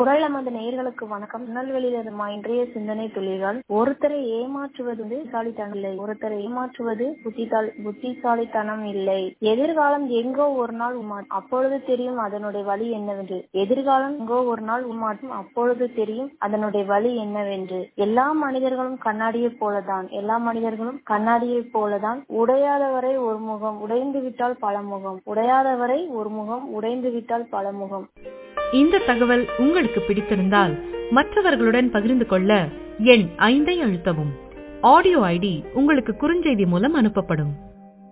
குரல் நமது நேயர்களுக்கு வணக்கம் திருநெல்வேலியிலிருந்து இன்றைய சிந்தனை துளிகள் ஒருத்தரை ஏமாற்றுவது வந்து புத்திசாலித்தனம் இல்லை ஒருத்தரை ஏமாற்றுவது புத்திசாலி புத்திசாலித்தனம் இல்லை எதிர்காலம் எங்கோ ஒரு நாள் உமாற்றும் அப்பொழுது தெரியும் அதனுடைய வழி என்னவென்று எதிர்காலம் எங்கோ ஒரு நாள் உமாற்றும் அப்பொழுது தெரியும் அதனுடைய வழி என்னவென்று எல்லா மனிதர்களும் கண்ணாடியை போலதான் எல்லா மனிதர்களும் கண்ணாடியை போலதான் உடையாதவரை ஒரு முகம் உடைந்து விட்டால் பல முகம் உடையாதவரை ஒரு முகம் உடைந்து விட்டால் பல முகம் இந்த தகவல் உங்களுக்கு பிடித்திருந்தால் மற்றவர்களுடன் பகிர்ந்து கொள்ள எண் ஐந்தை அழுத்தவும் ஆடியோ ஐடி உங்களுக்கு குறுஞ்செய்தி மூலம் அனுப்பப்படும்